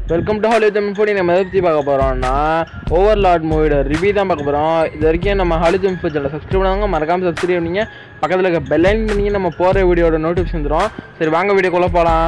welcome to Hollywood Tamil போடி நம்ம எதை பற்றி பார்க்க போகிறோம்னா ஓவர்லாட் மூவியோட ரிவ்யூ தான் பார்க்க போகிறோம் இது வரைக்கும் நம்ம ஹாலிவுட் தமிழ் சேனலை சப்ஸ்கிரைப் பண்ணாங்க மறக்காமல் சப்ஸ்கிரைப் பண்ணிங்க பக்கத்தில் இருக்க பெல்லைன் பண்ணி நம்ம போகிற வீடியோட நோட்டிஃபிகேஷன் வந்துடும் சரி வாங்க வீடியோக்குள்ளே போகலாம்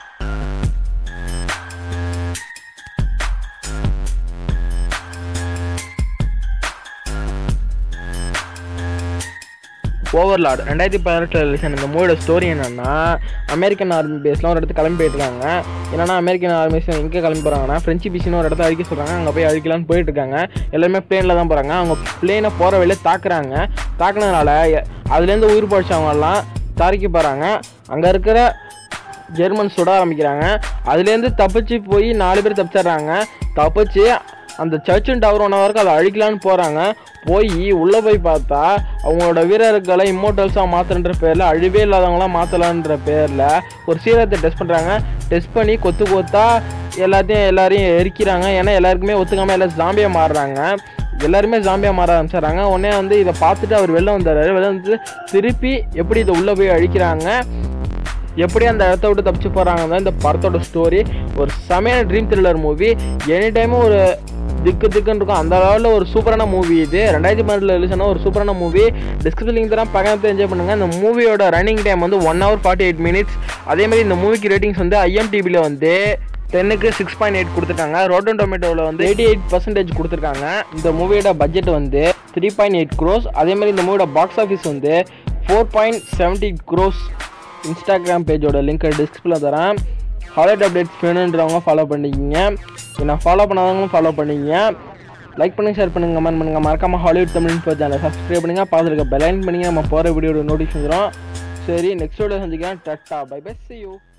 ஓவர்லாட் ரெண்டாயிரத்தி பதினெட்டில் ரிலீஸ் ஆன இந்த மூவியோட ஸ்டோரி என்னன்னா அமெரிக்கன் ஆர்மி பேஸ்லாம் ஒரு இடத்துக்கு கிளம்பி போயிட்டு இருக்காங்க என்னன்னா அமெரிக்கன் ஆர்மிஸ் எங்கே கிளம்பி போகிறாங்கன்னா ஃப்ரெஞ்சு பிசின்னு ஒரு இடத்த அழிக்க சொல்கிறாங்க அங்கே போய் அழிக்கலாம்னு போயிட்டு இருக்காங்க எல்லாருமே பிளேனில் தான் போகிறாங்க அவங்க பிளேனை போகிற வழியில தாக்குறாங்க தாக்குனதுனால எ- அதுலேருந்து உயிர் பழிச்சவங்கெல்லாம் தாரிக்க போகிறாங்க அங்கே இருக்கிற ஜெர்மன் சுட ஆரம்பிக்கிறாங்க அதுலேருந்து தப்பிச்சு போய் நாலு பேர் தப்பிச்சிடுறாங்க தப்பிச்சு அந்த சர்ச்சின் டவர் ஒன் ஹவருக்கு அதை அழிக்கலான்னு போகிறாங்க போய் உள்ளே போய் பார்த்தா அவங்களோட வீரர்களை இம்மோட்டல்ஸாக மாற்றுன்ற பேரில் அழிவே இல்லாதவங்களாம் மாற்றலான்ற பேரில் ஒரு சீரத்தை டெஸ்ட் பண்ணுறாங்க டெஸ்ட் பண்ணி கொத்து கொத்தா எல்லாத்தையும் எல்லாரையும் எரிக்கிறாங்க ஏன்னா எல்லாருக்குமே ஒத்துக்காமல் எல்லாம் ஜாம்பியாக மாறுறாங்க எல்லாருமே ஜாம்பியாக மாற ஆரம்பிச்சிடுறாங்க உடனே வந்து இதை பார்த்துட்டு அவர் வெளில வந்துடுறாரு வெளில வந்து திருப்பி எப்படி இதை உள்ளே போய் அழிக்கிறாங்க எப்படி அந்த இடத்த விட்டு தப்பிச்சு போகிறாங்க தான் இந்த படத்தோட ஸ்டோரி ஒரு செமையான ட்ரீம் த்ரில்லர் மூவி எனி டைமும் ஒரு திக்கு திக்குன்னு இருக்கும் அந்த லெவலில் ஒரு சூப்பரான மூவி இது ரெண்டாயிரத்தி பதினெட்டில் ரிலீஸ் ஆன ஒரு சூப்பரான மூவி டிஸ்கிரிப்ஷன் லிங்க் தரேன் பக்கத்தை என்ஜாய் பண்ணுங்கள் இந்த மூவியோட ரன்னிங் டைம் வந்து one hour forty eight minutes அதேமாதிரி இந்த மூவிக்கு ரேட்டிங்ஸ் வந்து ஐஎம்டிபியில் வந்து டென்னுக்கு சிக்ஸ் பாயிண்ட் எயிட் கொடுத்துருக்காங்க ரோட்டன் டொமேட்டோவில் வந்து எயிட்டி எயிட் பர்சன்டேஜ் கொடுத்துருக்காங்க இந்த மூவியோட பட்ஜெட் வந்து த்ரீ பாயிண்ட் எயிட் க்ரோஸ் அதேமாதிரி இந்த மூவியோட பாக்ஸ் ஆஃபீஸ் வந்து four point seventy crores Instagram பேஜோட லிங்க் டிஸ்கிரிப்ஷனில் தரேன் ஹாலிட் அப்டேட்ஸ் வேணுன்றவங்க ஃபாலோ பண்ணிக்கிங்க நான் ஃபாலோ பண்ணாதவங்களும் ஃபாலோ பண்ணிக்கிங்க லைக் பண்ணுங்க ஷேர் பண்ணுங்க கமெண்ட் பண்ணுங்க மறக்காம ஹாலிவுட் தமிழ் சேனலை சப்ஸ்கிரைப் பண்ணுங்க பார்த்துருக்க இருக்க பெலைன் பண்ணி நம்ம போகிற வீடியோட நோட்டிஃபிகேஷன் வரும் சரி நெக்ஸ்ட் வீடியோ சந்திக்கிறேன் டட்டா பை பை see you